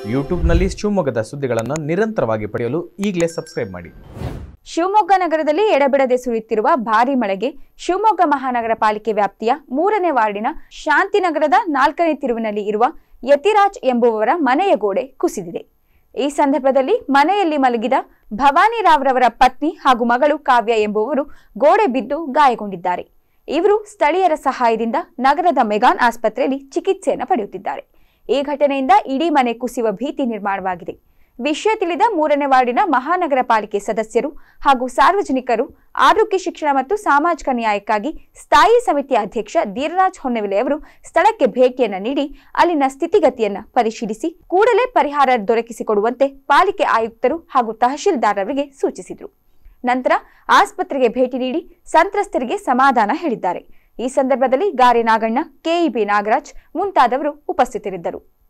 ಯೂಟ್ಯೂಬ್ನಲ್ಲಿ ಶಿವಮೊಗ್ಗದ ಸುದ್ದಿಗಳನ್ನು ನಿರಂತರವಾಗಿ ಪಡೆಯಲು ಈಗಲೇ ಸಬ್ಸ್ಕ್ರೈಬ್ ಮಾಡಿ ಶಿವಮೊಗ್ಗ ನಗರದಲ್ಲಿ ಎಡಬಿಡದೆ ಸುರಿಯುತ್ತಿರುವ ಭಾರೀ ಮಳೆಗೆ ಶಿವಮೊಗ್ಗ ಮಹಾನಗರ ಪಾಲಿಕೆ ವ್ಯಾಪ್ತಿಯ ಮೂರನೇ ವಾರ್ಡಿನ ಶಾಂತಿನಗರದ ನಾಲ್ಕನೇ ತಿರುವಿನಲ್ಲಿ ಇರುವ ಯತಿರಾಜ್ ಎಂಬುವವರ ಮನೆಯ ಗೋಡೆ ಕುಸಿದಿದೆ ಈ ಸಂದರ್ಭದಲ್ಲಿ ಮನೆಯಲ್ಲಿ ಮಲಗಿದ ಭವಾನಿ ರಾವ್ರವರ ಪತ್ನಿ ಹಾಗೂ ಮಗಳು ಕಾವ್ಯ ಎಂಬುವರು ಗೋಡೆ ಬಿದ್ದು ಗಾಯಗೊಂಡಿದ್ದಾರೆ ಇವರು ಸ್ಥಳೀಯರ ಸಹಾಯದಿಂದ ನಗರದ ಮೆಗಾನ್ ಆಸ್ಪತ್ರೆಯಲ್ಲಿ ಚಿಕಿತ್ಸೆಯನ್ನು ಪಡೆಯುತ್ತಿದ್ದಾರೆ ಈ ಘಟನೆಯಿಂದ ಇಡೀ ಮನೆ ಕುಸಿಯುವ ಭೀತಿ ನಿರ್ಮಾಣವಾಗಿದೆ ವಿಷಯ ತಿಳಿದ ಮೂರನೇ ವಾರ್ಡಿನ ಮಹಾನಗರ ಪಾಲಿಕೆ ಸದಸ್ಯರು ಹಾಗೂ ಸಾರ್ವಜನಿಕರು ಆರೋಗ್ಯ ಶಿಕ್ಷಣ ಮತ್ತು ಸಾಮಾಜಿಕ ನ್ಯಾಯಕ್ಕಾಗಿ ಸ್ಥಾಯಿ ಸಮಿತಿಯ ಅಧ್ಯಕ್ಷ ಧೀರರಾಜ್ ಹೊನ್ನವಿಲೆ ಅವರು ಸ್ಥಳಕ್ಕೆ ಭೇಟಿಯನ್ನ ನೀಡಿ ಅಲ್ಲಿನ ಸ್ಥಿತಿಗತಿಯನ್ನ ಪರಿಶೀಲಿಸಿ ಕೂಡಲೇ ಪರಿಹಾರ ದೊರಕಿಸಿಕೊಡುವಂತೆ ಪಾಲಿಕೆ ಆಯುಕ್ತರು ಹಾಗೂ ತಹಶೀಲ್ದಾರರಿಗೆ ಸೂಚಿಸಿದರು ನಂತರ ಆಸ್ಪತ್ರೆಗೆ ಭೇಟಿ ನೀಡಿ ಸಂತ್ರಸ್ತರಿಗೆ ಸಮಾಧಾನ ಹೇಳಿದ್ದಾರೆ ಈ ಸಂದರ್ಭದಲ್ಲಿ ಗಾರೆ ನಾಗಣ್ಣ ಕೆಇಬಿ ನಾಗರಾಜ್ ಮುಂತಾದವರು ಉಪಸ್ಥಿತರಿದ್ದರು